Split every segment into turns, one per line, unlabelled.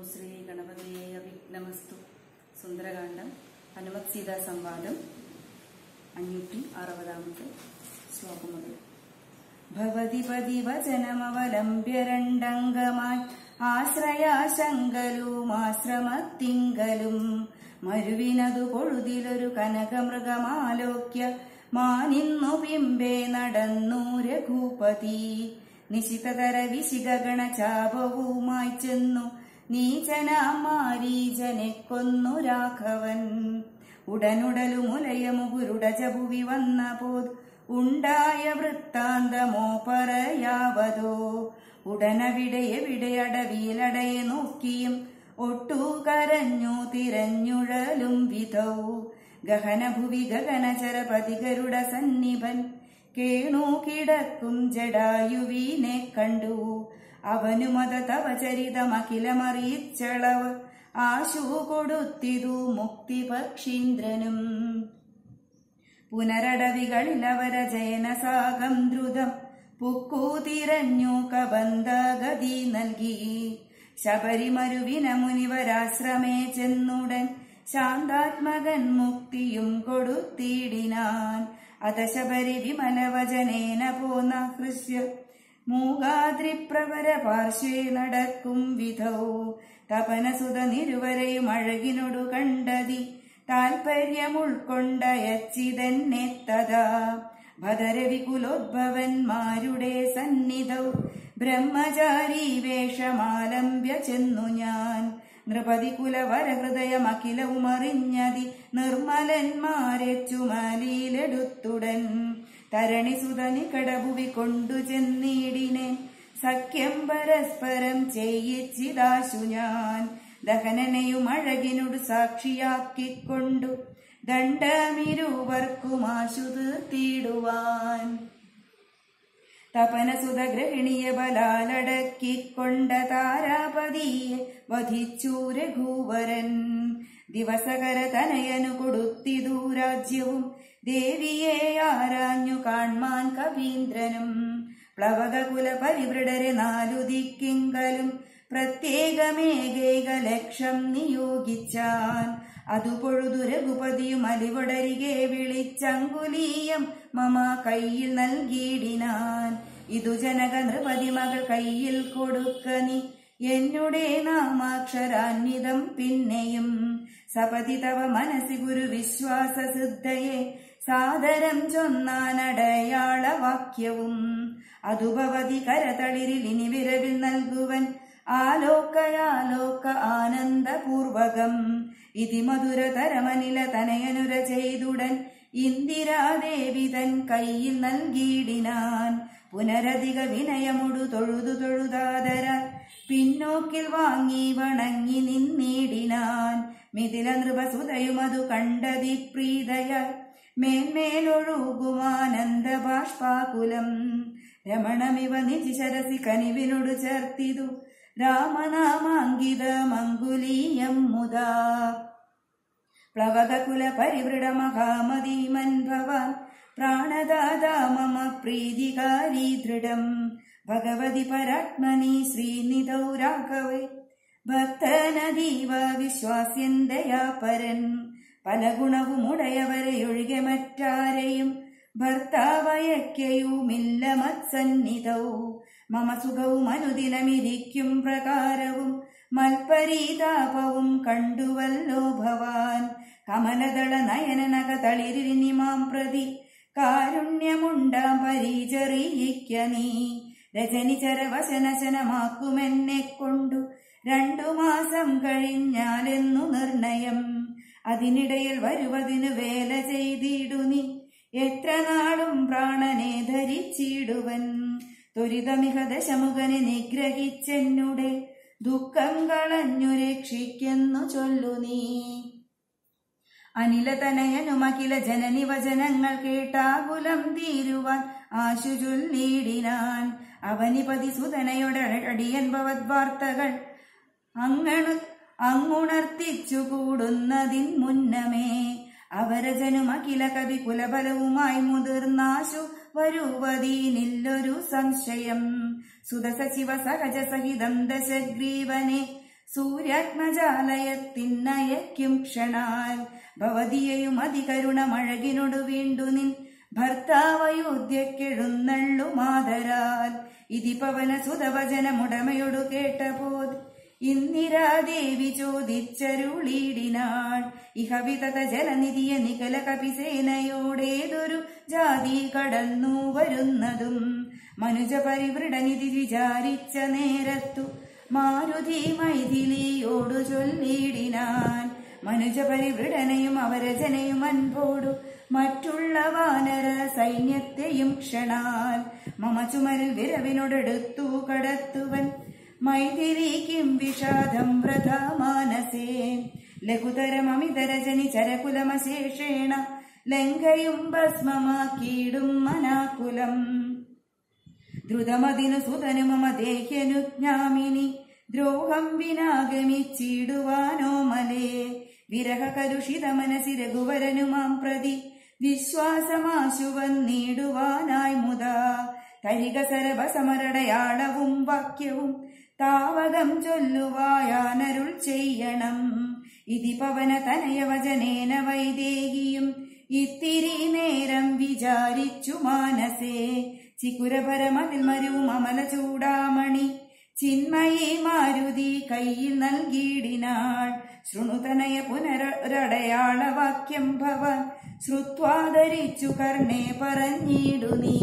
ശ്രീ ഗണപതിയെ വിഘ്നമസ്തു സുന്ദരകാന്ഡം ഹനുമത് സീതാ സംവാദം അഞ്ഞൂറ്റി അറുപതാമത്തെ ശ്ലോകം മുതൽ ഭവതി പതിവചനമവലംബ്യ രണ്ടംഗമായി ആശ്രയാശങ്കലും ആശ്രമത്തിങ്കലും മരുവിനതു കൊഴുതിലൊരു കനകമൃഗമാലോക്യ മാനിന്നു പിമ്പേ നടന്നു രഘുപതി നിശിതതര വിശികഗണ ചാപവുമായി ചെന്നു നീചനാമാരീജനെ കൊന്നു രാഘവൻ ഉടനുടലു മുലയമുകുരുട ജഭുവി വന്ന പോത് ഉണ്ടായ വൃത്താന്തമോ പറയാവതോ ഉടനവിടെ എവിടെ അടവിയിലടയെ നോക്കിയും ഒട്ടു കരഞ്ഞു തിരഞ്ഞുഴലും വിധൗ ഗഹനഭുവി ഗഗനചരപതി ഗരുഡ സന്നിഭൻ കേണു കിടക്കും ജടായുവിനെ കണ്ടു അവനു മത തവ ചരിതമഖിലമറിയിച്ചളവ് ആശു കൊടുത്തിതു മുക്തി പക്ഷീന്ദ്രനും പുനരടവികളിലവര ജയനസാകം ദ്രുതം പുക്കു തിരഞ്ഞു കബന്ധഗതി നൽകി ശബരിമരുവിന മുനിവരാശ്രമേ ചെന്നുടൻ ശാന്താത്മകൻ മുക്തിയും കൊടുത്തിടിനാൻ അത ശബരി വിമലവചനേന പോന്ന ഹൃഷ്യ മൂകാദ്രിപ്രവര പാർശ്വേ നടക്കും വിധൗ തപനസുത നിരുവരെയും അഴകിനൊടു കണ്ടതി താൽപര്യമുൾക്കൊണ്ടയച്ചിതന്നെ തഥാ ഭദരവികുലോദ്ഭവന്മാരുടെ സന്നിധൗ ബ്രഹ്മചാരി വേഷമാലംബ്യ ചെന്നു ഞാൻ നൃപതി കുലവരഹൃദയമഖിലവും അറിഞ്ഞതി നിർമ്മലന്മാരെ ചുമലിയിലെടുത്തുടൻ തരണിസുതനി കടഭുവി കൊണ്ടു ചെന്നിടിനെ സഖ്യം പരസ്പരം ചെയ്യിച്ചിതാശു ഞാൻ ദഹനനെയും അഴകിനോട് സാക്ഷിയാക്കിക്കൊണ്ടു ദണ്ഡമിരുവർക്കുമാശു തീർത്തിടുവാൻ തപനസുത ഗ്രഹിണിയ ബലാലടക്കിക്കൊണ്ട താരാപതിയെ വധിച്ചു രഘുവരൻ ദിവസകര തനയനു കൊടുത്തിതു രാജ്യവും ദേവിയെ ആരാഞ്ഞു കാൺമാൻ കവീന്ദ്രനും പ്ലവകകുല പരിവൃടരെ നാലു ദിക്കിങ്കലും പ്രത്യേകമേകൈക ലക്ഷം നിയോഗിച്ചാൻ അതു പൊഴുതു രഘുപതിയും അലിവടരികെ വിളിച്ചങ്കുലീയം മമ കയ്യിൽ നൽകിയിടിനാൻ ഇതു ജനക നൃപതി മകൾ കയ്യിൽ കൊടുക്ക നീ എന്നുടെ നാമാക്ഷരാന്വിതം പിന്നെയും സപതി തവ മനസ്സി ഗുരു വിശ്വാസ സിദ്ധയെ സാദരം ചൊന്നാനടയാള വാക്യവും അതുഭവതി കരതളിരിൽ ഇനി വിരവിൽ നൽകുവൻ ആലോക്കയാലോക ആനന്ദപൂർവകം ഇതി മധുരതരമനില തനയനുര ചെയ്തുടൻ ഇന്ദിരാദേവി തൻ കയ്യിൽ നൽകിയിടിനാൻ പുനരധിക വിനയമൊടു തൊഴുതു തൊഴുതാതര പിന്നോക്കിൽ വാങ്ങി വണങ്ങി നിന്നിടിനാൻ മിഥില നൃപസുതയുമതു കണ്ടതി പ്രീതയ മേന്മേലൊഴുകുമാനന്ദ ബാഷ്പാകുലം രമണമിവ നിജിശരസി കനിവിനോട് ചേർത്തിതു രാമനാമാങ്കിത മങ്കുലീയം മുതാ പ്ലവകകുല പരിവൃഢ മഹാമതീമൻ ഭവാൻ പ്രാണദാതാ മമ പ്രീതികാരി ദൃഢം ഭഗവതി പരാത്മനി ശ്രീനിധൗ രാഘവേ ഭക്തനദീവ വിശ്വാസ്യന്തയാ പരൻ പല ഗുണവും ഉടയവരെയൊഴികെ മറ്റാരെയും ഭർത്താവയക്കയുമില്ല മത്സന്നിധൗ മമ സുഖവും അനുദിനമിരിക്കും പ്രകാരവും മൽപരീതാപവും കണ്ടുവല്ലോ ഭവാൻ കമലദള നയനനക തളിരിനിമാം പ്രതി കാരുണ്യമുണ്ടാം പരിചറിയിക്ക നീ രജനിചര വശനശനമാക്കുമെന്നെ കൊണ്ടു രണ്ടു മാസം കഴിഞ്ഞാലെന്നു നിർണയം അതിനിടയിൽ വരുവതിനു വേല ചെയ്തിടു നീ എത്ര നാളും പ്രാണനെ ധരിച്ചിടുവൻ ത്വരിതമിക ദശമുഖനെ നിഗ്രഹിച്ചെന്നുടെ ദുഃഖം കളഞ്ഞു രക്ഷിക്കുന്നു ചൊല്ലു നീ അനിലതനയനുമഖില ജനനി വചനങ്ങൾ കേട്ടാകുലം തീരുവാൻ ആശു ചൊല്ലിയിടിനാൻ അവനിപതി സുതനയുടെ അടിയൻ ഭവദ്വാർത്തകൾ അങ്ങണു അങ്ങുണർത്തിച്ചു കൂടുന്നതിൻ മുന്നമേ അവരജനും അഖില കവി കുലബലവുമായി മുതിർന്നാശു വരുവതീനില്ലൊരു സംശയം സുതസചിവ സഹജ സഹിതം ദശഗ്രീവനെ സൂര്യാത്മജാലയത്തിന്നയക്കും ക്ഷണാൽ ഭവതിയെയും അതികരുണമഴകിനോട് വീണ്ടു നിൻ ഭർത്താവയോധ്യക്കെഴുന്നള്ളു മാതരാൽ ഇതി പവന സുതവചനമുടമയോടു കേട്ടപോത് ഇന്ദിരാദേവി ചോദിച്ചരുളീടിനാൾ ഇഹ വിതത ജലനിധിയ നികല കപിസേനയോടേതൊരു ജാതി കടന്നു വരുന്നതും മനുജ പരിവൃഢനിധി വിചാരിച്ച നേരത്തു മാരുതി മൈഥിലിയോടു ചൊല്ലിടിനാൻ മനുജ പരിവൃഢനയും അവരജനയും അൻപോടു മറ്റുള്ള വാനര സൈന്യത്തെയും ക്ഷണാൽ മമ ചുമരിൽ വിരവിനോടെടുത്തു കടത്തുവൻ മൈഥിലിക്കും വിഷാദം വ്രത മാനസേ ലഘുതരമമിതരജനി ചരകുലമശേഷേണ ലങ്കയും ഭസ്മമാക്കിയിടും മനാകുലം ദ്രുതമതിനു സുതനു മമ ദേഹ്യനുജ്ഞാമിനി ദ്രോഹം വിനാഗമിച്ചിടുവാനോ മലേ വിരഹ കലുഷിത മനസി രഘുവരനു മാം പ്രതി വിശ്വാസമാശു വന്നിടുവാനായി മുതാ തരിക സരഭ സമരടയാളവും വാക്യവും താവകം ചൊല്ലുവായാനരുൾ ചെയ്യണം ഇതി പവന തനയ വചനേന വൈദേഹിയും ഇത്തിരി നേരം വിചാരിച്ചു മാനസേ ചിക്കുരപരമതിൽ മരുവും അമല ചൂടാമണി ചിന്മയി മാരുതി കയ്യിൽ നൽകിയിടിനാൾ ശൃണുതനയ പുനരടയാളവാക്യം ഭവൻ ശ്രുത്വാദരിച്ചു കർണേ പറഞ്ഞിടു നീ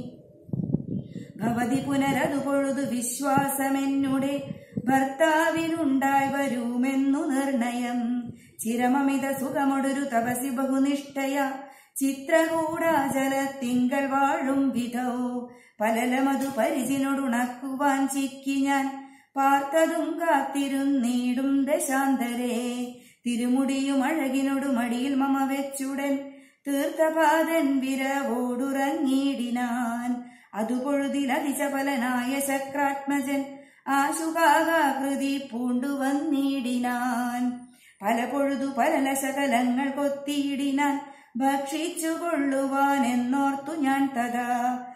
ഭവതി പുനരതു പൊഴുതു വിശ്വാസമെന്നുടെ ഭർത്താവിനുണ്ടായി വരുമെന്നു നിർണയം ചിരമമിത സുഖമൊടൊരു തപസി ബഹുനിഷ്ഠയ ചിത്രകൂടാചലത്തിങ്കൽ വാഴും വിധൗ പലലമതു പരിചിനോടുണക്കുവാൻ ചിക്കി ഞാൻ പാർത്തതും കാത്തിരുന്നീടും ദശാന്തരേ തിരുമുടിയും അഴകിനോടു മടിയിൽ മമ വെച്ചുടൻ തീർത്ഥപാദൻ വിരവോടുറങ്ങിയിടിനാൻ അതു പൊഴുതിലതിചപലനായ ശക്രാത്മജൻ ആശുകാകാകൃതി പൂണ്ടുവന്നിടിനാൻ പല പൊഴുതു പല ശകലങ്ങൾ കൊത്തിയിടിനാൻ ഭക്ഷിച്ചു കൊള്ളുവാൻ എന്നോർത്തു ഞാൻ തഥാ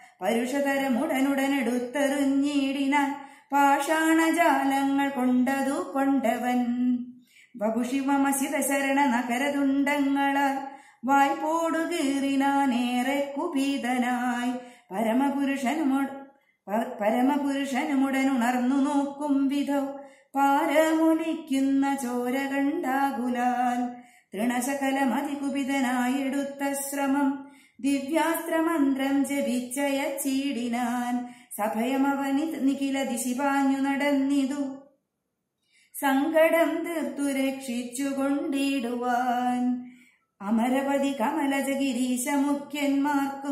പരുഷതരമുടനുടനെടുത്തെറിഞ്ഞിടിനാൻ പാഷാണജാലങ്ങൾ കൊണ്ടതു കൊണ്ടവൻ വപുഷിവമസിത ശരണ നഗരതുണ്ടങ്ങളാൽ വായ്പോടു കീറിനാനേറെ കുപീതനായി പരമപുരുഷനുമു പരമപുരുഷനുമുടനുണർന്നു നോക്കും വിധൗ പാരമൊലിക്കുന്ന ചോര കണ്ടാകുലാൽ തൃണശകലമതികുപിതനായെടുത്ത ശ്രമം ദിവ്യാസ്ത്രമന്ത്രം ജപിച്ചയച്ചീടിനാൻ സഭയമവനി നിഖില ദിശിപാഞ്ഞു നടന്നിതു സങ്കടം തീർത്തു രക്ഷിച്ചുകൊണ്ടിടുവാൻ അമരപതി കമലജഗിരീശ മുഖ്യന്മാർക്കും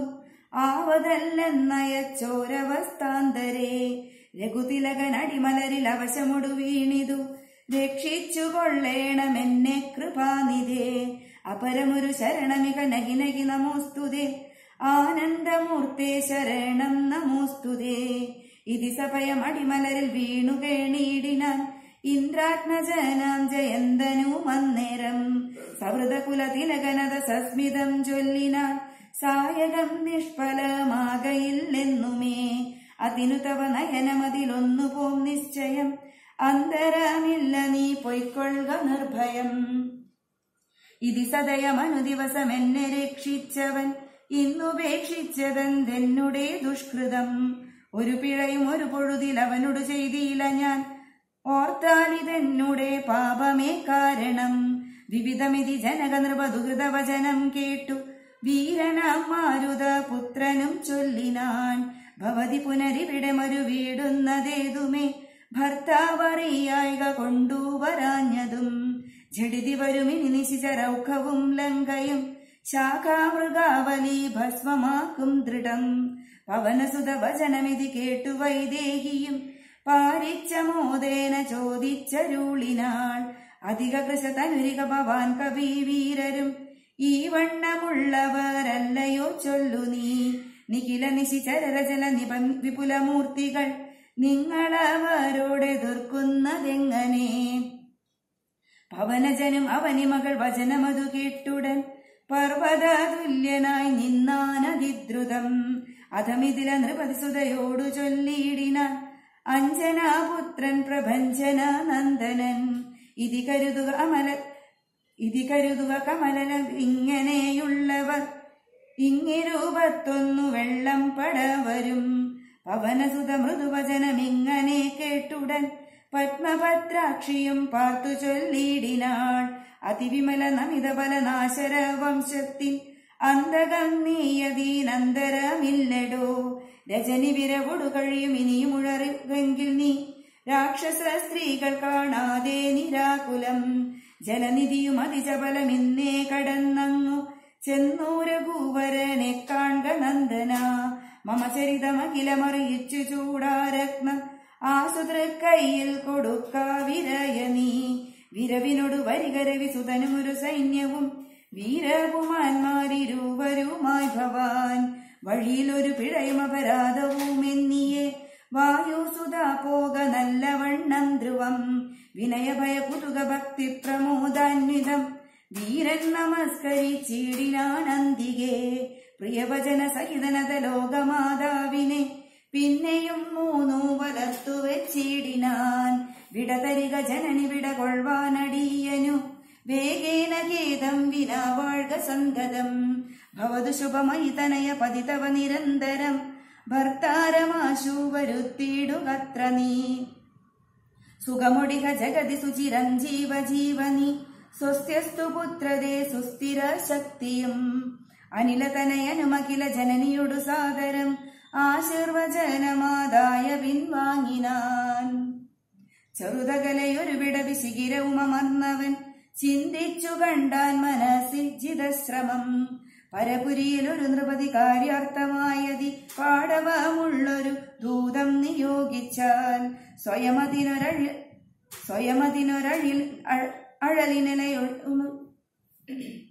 ആവതല്ലെന്നയച്ചോരവസ്ഥാന്തരേ രഘുതിലകനടിമലരിൽ അവശമൊടു വീണിതു രക്ഷിച്ചു കൊള്ളേണമെന്നെ കൃപാനിധേ അപരമൊരു ശരണമിക നഗി നഗി നമോസ്തുതേ ആനന്ദമൂർത്തേ ശരണം നമോസ്തുതേ ഇതി സഭയമടിമലരിൽ വീണു കേണീടിനാൻ ഇന്ദ്രാത്മജനാം ജയന്തനു മന്നേരം സഹൃദകുലതിലകനത സസ്മിതം ചൊല്ലിനാൻ സായകം നിഷ്ഫലമാകയില്ലെന്നുമേ അതിനു തവ നയനമതിലൊന്നു പോം നിശ്ചയം അന്തരമില്ല നീ പൊയ്ക്കൊള്ളുക നിർഭയം ഇതി സദയമനു ദിവസം എന്നെ രക്ഷിച്ചവൻ ഇന്നുപേക്ഷിച്ചതെന്തെന്നുടെ ദുഷ്കൃതം ഒരു പിഴയും ഒരു പൊഴുതിൽ അവനോട് ചെയ്തില്ല ഞാൻ ഓർത്താലിതെന്നുടെ പാപമേ കാരണം വിവിധമിതി ജനക നൃപദുഹൃതവചനം കേട്ടു വീരനാം മാരുത പുത്രനും ചൊല്ലിനാൻ ഭവതി പുനരിവിടെ മരു വീടുന്നതേതുമേ ഭർത്താവറിയായിക കൊണ്ടുവരാഞ്ഞതും ജഡിതി വരുമിനി നിശിചരൗഖവും ലങ്കയും ശാഖാമൃഗാവലി ഭസ്മമാക്കും ദൃഢം പവനസുത വചനമിതി കേട്ടു വൈദേഹിയും പാരിച്ച മോദേന ചോദിച്ചരുളിനാൾ അധിക കൃശതനുരിക ഭവാൻ കവി വീരരും ഈ വണ്ണമുള്ളവരല്ലയോ ചൊല്ലു നീ നിഖില നിശിചരജല നിപ വിപുലമൂർത്തികൾ നിങ്ങളവരോടെതിർക്കുന്നതെങ്ങനെ പവനജനും അവനിമകൾ വചനമതു കേട്ടുടൻ പർവ്വതതുല്യനായി നിന്നാനതിദ്രുതം അധമിതില നൃപതിസുതയോടു ചൊല്ലിയിടിനാൻ അഞ്ജനാപുത്രൻ പ്രഭഞ്ജന നന്ദനൻ ഇതി കരുതുക അമല ഇതി കരുതുക കമലനം ഇങ്ങനെയുള്ളവർ ഇങ്ങിരൂപത്തൊന്നു വെള്ളം പടവരും പവനസുത മൃദുവചനമിങ്ങനെ കേട്ടുടൻ പത്മഭദ്രാക്ഷിയും പാർത്തു ചൊല്ലിടിനാൾ അതിവിമല നമിത ബലനാശര വംശത്തിൽ അന്തകം നീയതീനന്തരമില്ലടോ രജനി വിരവൊടു കഴിയും ഇനിയും ഉഴറുവെങ്കിൽ നീ രാക്ഷസ സ്ത്രീകൾ കാണാതെ നിരാകുലം ജലനിധിയും അതിജബലമിന്നേ കടന്നങ്ങു ചെന്നൂരഭൂവരനെ കാൺക നന്ദന മമ ചരിതമഖിലമറിയിച്ചു ചൂടാരത്നം ആസുതൃക്കൈയിൽ കൊടുക്ക വിരയ നീ വിരവിനോട് വരികരവി സുതനുമൊരു സൈന്യവും വീരകുമാന്മാരിരുവരുമായി ഭവാൻ വഴിയിലൊരു പിഴയും അപരാധവും എന്നിയെ വായുസുത പോക നല്ലവണ്ണം ധ്രുവം വിനയഭയ കുതുക ഭക്തി പ്രമോദാന്വിതം വീരൻ നമസ്കരിച്ചിടിനാനന്ദികേ പ്രിയവചന സഹിതനത ലോകമാതാവിനെ പിന്നെയും മൂന്നു വലർത്തു വെച്ചിടിനാൻ വിടതരിക ജനനി വിട കൊಳ್വാനടിയനു വേഗേന ഗേദം വിന വാഴ്ക സന്തതം ഭവതു ശുഭമയി തനയ പതിതവ നിരന്തരം ഭർത്താരമാശു വരുത്തിയിടുകത്ര നീ സുഖമൊടിക ജഗതി സുചിരഞ്ജീവ ജീവനി സ്വസ്ത്യസ്തു പുത്രതേ സുസ്ഥിര ശക്തിയും അനിലതനയനുമഖില ജനനിയൊടു സാദരം ആശീർവചനമാതായ പിൻവാങ്ങിനാൻ ചെറുതകലയൊരു വിട വിശിഖിരവുമർന്നവൻ ചിന്തിച്ചു കണ്ടാൻ മനസ്സിൽ ജിതശ്രമം പരപുരിയിൽ ഒരു നൃപതി കാര്യാർത്ഥമായതി പാടവമുള്ളൊരു ദൂതം നിയോഗിച്ചാൽ സ്വയമതിനൊരഴി സ്വയമതിനൊരഴിൽ അഴലിനലയൊ